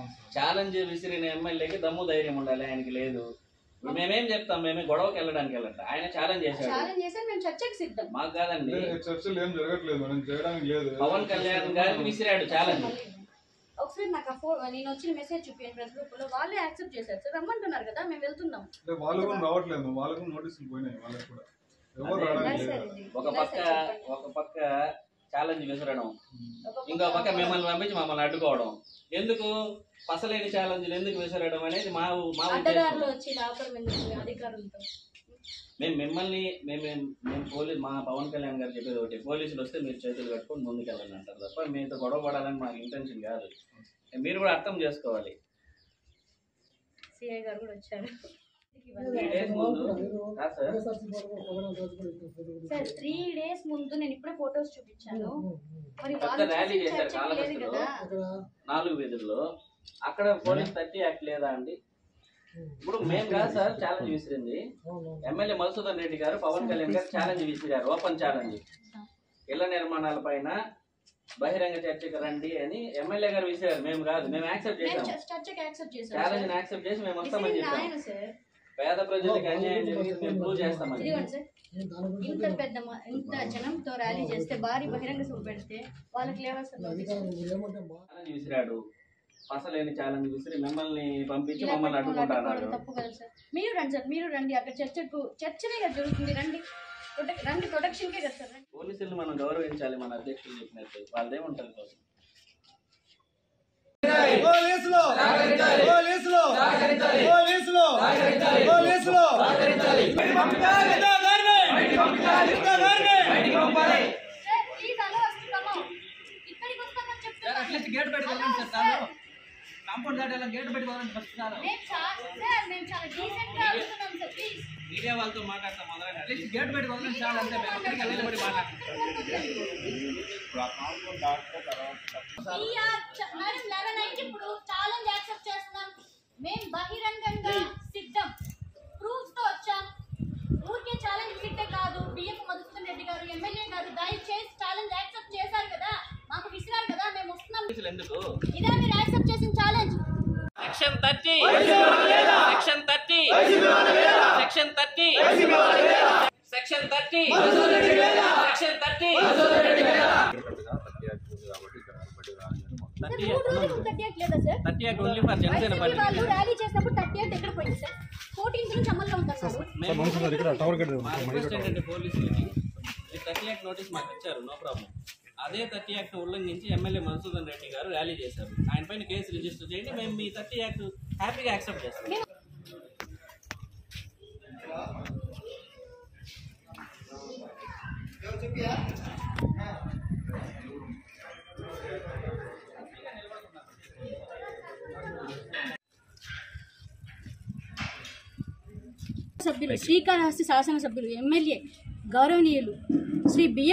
Challenge విసిరిన ఎమ్మెల్యేకి దమ్ము ధైర్యం ఉండాలి ఆయనకి లేదు ఇప్పుడు మేమేం చెప్తాం మేమే గొడవకి వెళ్ళడానికి వెళ్ళట ఆయన ఛాలెంజ్ చేశాడు ఛాలెంజ్ చేస్తే మేము చర్చకి సిద్ధం మాకు కాదండి చర్చలు ఏం జరగట్లేదు మనం చేయడానికి లేదు పవన్ కళ్యాణ్ గారికి విసిరాడు ఛాలెంజ్ ఒకసారి నాకు ఆ ఫో నేను వచ్చిన మెసేజ్ చూపించాను ప్రెస్ గ్రూప్ లో వాళ్ళే యాక్సెప్ట్ చేశారు సార్ రమ్మంటున్నారు కదా మేము వెళ్తున్నాం అంటే వాళ్ళు కూడా రావట్లేదు వాళ్ళకు కూడా నోటీసులు పోయినాయి వాళ్ళకి కూడా ఎవరు అదే. రావడానికి ఇలా లేదు సార్ ఇది. ఒక ఇలా పక్క సార్ చెప్పండి. ఒక పక్క ఛాలెంజ్ విసరడం ఒక ఇంకో పక్క మిమ్మల్ని పంపించి మమ్మల్ని అడ్డుకోవడం ఎందుకు పసలేని ఛాలెంజ్లు ఎందుకు విసరడం అనేది మా మా అడ్డదారులు ఉద్దేశం వచ్చి లాపడం ఎందుకు అధికారులతో మేము మిమ్మల్ని మేము మేము పోలీస్ మా పవన్ కళ్యాణ్ గారు చెప్పేది ఒకటి పోలీసులు వస్తే మీరు చేతులు కట్టుకొని ముందుకెళ్ళండి అంటారు తప్ప మీతో గొడవ పడాలని మాకు ఇంటెన్షన్ కాదు మీరు కూడా అర్థం చేసుకోవాలి సిఐ గారు కూడా వచ్చారు త్రీ డేస్ ముందు కాదు సార్ సార్ త్రీ డేస్ ముందు నేను ఇప్పుడే ఫొటోస్ చూపించాను మరి పెద్ద వాళ్ళు ర్యాలీ చేసిన చేశారు చర్చకి లేదు కాళహస్తిలో కదా నాలుగు వీధుల్లో అక్కడ పోలీస్ థర్టీ యాక్ట్ లేదా అండి ఇప్పుడు మేము కాదు సార్ ఛాలెంజ్ విసిరింది ఎమ్మెల్యే మధుసూదన్ రెడ్డి గారు పవన్ కళ్యాణ్ గారు ఛాలెంజ్ విసిరారు ఓపెన్ ఛాలెంజ్ ఇళ్ల నిర్మాణాల పైన బహిరంగ చర్చకు రండి అని ఎమ్మెల్యే గారు విసిరారు మేము కాదు మేము యాక్సెప్ట్ నేను చేసాం చ- చర్చకి యాక్సెప్ట్ చేశాను ఛాలెంజ్ సార్. యాక్సెప్ట్ చేసి మేము వస్తామని విసిరింది చెప్పాం ఆయన సార్ పేద ప్రజలకు అన్యాయం జరిగింది మేము ప్రూవ్ చేస్తామని ఇదిగోండి సార్ ఇంత పెద్ద మ- ఇంత జనంతో ర్యాలీ చేస్తే భారీ బహిరంగ సభ పెడితే వాళ్ళకి లేవాల్సిన notice. ఛాలెంజ్ విసిరాడు పసలేని ఛాలెంజ్ విసిరి మిమ్మల్ని పంపించి ఇలా మమ్మల్ని పెట్టుకొని అడ్డుకుంటున్నారు అడ్డుకోవడం తప్పు కదా సార్ మీరు రండి సార్ మీరు రండి అక్కడ చర్చకు చర్చనే కదా జరుగుతుంది రండి ప్రొటెక్ రండి ప్రొటెక్షన్కే కదా సార్ రండి పోలీసులు మనం గౌరవించాలి మన అధ్యక్షులు చెప్పినట్టు వాళ్ళదేముంటుంది కోసం పోలీసులు పోలీసులు పోలీసులు పోలీసులు సార్ ప్లీజ్ అలా వస్తున్నాము ఇక్కడికి వస్తామని చెప్తున్నాను అట్లీస్ట్ గేట్ పెట్టుకోవాలండి సార్ చాలు కాంపౌండ్ దాటి గేట్ పెట్టుకోవాలండి ఫస్ట్ చాలు మేము చాలా సార్ మేము చాలా డీసెంట్ గా అడుగుతున్నాం సార్ ప్లీజ్ మీడియా వాళ్ళతో మాట్లాడతాం మొదలైన అట్లీస్ట్ గేట్ పెట్టుకోవాలండి చాలు అంతే మేము అక్కడికి నిలబడి మాట్లాడతాం మేడం లెవెన్ అయితే ఇప్పుడు ఛాలెంజ్ యాక్సెప్ట్ చేస్తున్నాం మేము బహిరంగంగా సిద్ధం ప్రూఫ్స్ తో వచ్చాం ఊరికే ఛాలెంజ్ సిద్ధే కాదు బిఎఫ్ మధుసూదన్ రెడ్డి గారు ఎమ్మెల్యే గారు దయచేసి ఛాలెంజ్ యాక్సెప్ట్ చేశారు కదా మాకు విసిరారు కదా మేము వస్తున్నాం పోలీసులు ఎందుకు ఇదే మీరు యాక్సెప్ట్ చేసిన challenge section thirty section thirty section thirty section thirty section thirty thirty మూడు రోజులు థర్టీ ఎయిట్ లేదా sir thirty act only for Janasena YCP party వాళ్ళు ర్యాలీ చేసినప్పుడు థర్టీ ఎయిట్ ఎక్కడ పోయింది సార్ ఫోర్టీన్త్ నుంచి అమల్లో ఉంటున్నారు మా రిక్వెస్ట్ ఏంటంటే పోలీసులకి ఈ థర్టీ యాక్ట్ నోటీస్ మాకు ఇచ్చారు నో ప్రాబ్లం అదే థర్టీ యాక్ట్ ఉల్లంఘించి ఎమ్మెల్యే మధుసూదన్ రెడ్డి గారు ర్యాలీ చేశారు ఆయన పైన కేసు రిజిస్టర్ చేయండి మేము మీ థర్టీ యాక్ట్ హ్యాపీగా యాక్సెప్ట్ చేస్తాం సభ్యులు శ్రీకాళహస్తి శాసనసభ్యులు ఎమ్మెల్యే గౌరవనీయులు శ్రీ బిఎం